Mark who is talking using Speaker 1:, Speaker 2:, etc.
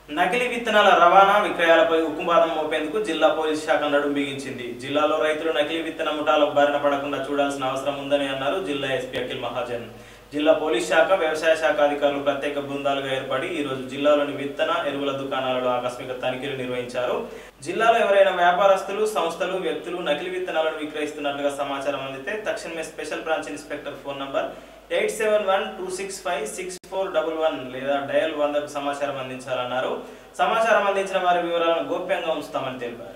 Speaker 1: నకిలీ విత్తనాల రవాణా విక్రయాలపై ఉక్కుపాదం మోపేందుకు జిల్లా పోలీస్ శాఖ నడుం బిగించింది జిల్లాలో రైతులు నకిలీ విత్తన ముఠాలకు బారిన పడకుండా చూడాల్సిన అవసరం ఉందని అన్నారు జిల్లా ఎస్పీ అఖిల్ మహాజన్ జిల్లా పోలీస్ శాఖ వ్యవసాయ శాఖ అధికారులు ప్రత్యేక బృందాలుగా ఏర్పడి ఈ రోజు జిల్లాలోని విత్తన ఎరువుల దుకాణాలలో ఆకస్మిక తనిఖీలు నిర్వహించారు జిల్లాలో ఎవరైనా వ్యాపారస్తులు సంస్థలు వ్యక్తులు నకిలీ విత్తనాలను విక్రయిస్తున్నట్లుగా సమాచారం అందితే తక్షణమే special branch inspector phone number eight seven one two six five six four double one లేదా డయల్ వందకు సమాచారం అందించాలన్నారు సమాచారం అందించిన వారి వివరాలను గోప్యంగా ఉంచుతామని తెలిపారు